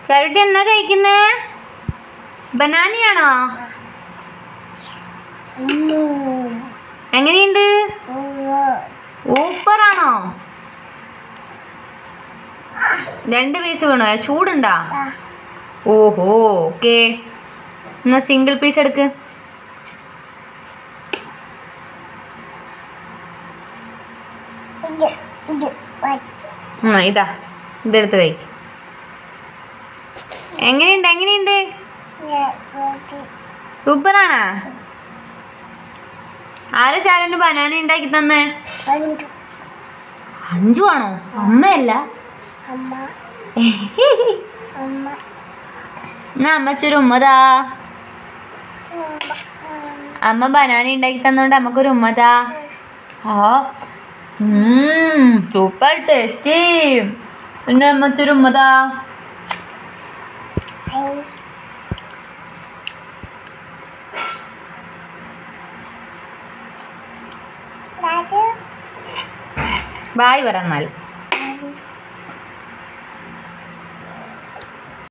ചാരുട്ടി എന്നാ കഴിക്കുന്നേ ബനാനയാണോ എങ്ങനെയുണ്ട് ഊപ്പറാണോ രണ്ട് പീസ് വേണോ ചൂടുണ്ടാ ഓഹോ ഓക്കെ എന്നാ സിംഗിൾ പീസ് എടുക്ക് ഇത് ഇത് വച്ച് ആ ഇതാ ഇതെടുത്ത് കഴിക്കും എങ്ങനെയുണ്ട് എങ്ങനെയുണ്ട് ഞാൻ കൂട്ടി സൂപ്പറാണാ ആരാ ചാരുണ്ട് ബനാന ഉണ്ടാക്കി തന്നെ കണ്ടു അഞ്ചു ആണോ അമ്മയല്ല അമ്മ അമ്മ എന്നാ അമ്മച്ചൊരു ഉമ്മതാ ഉമ്മ അമ്മ ബനാന ഉണ്ടാക്കി തന്നോണ്ട് അമ്മക്കൊരു ഉമ്മതാ ആ സൂപ്പർ ടേസ്റ്റി പിന്നെ അമ്മച്ചൊരു ഉമ്മതാ ഐ അത് ബായ് പറ എന്നാൽ അത്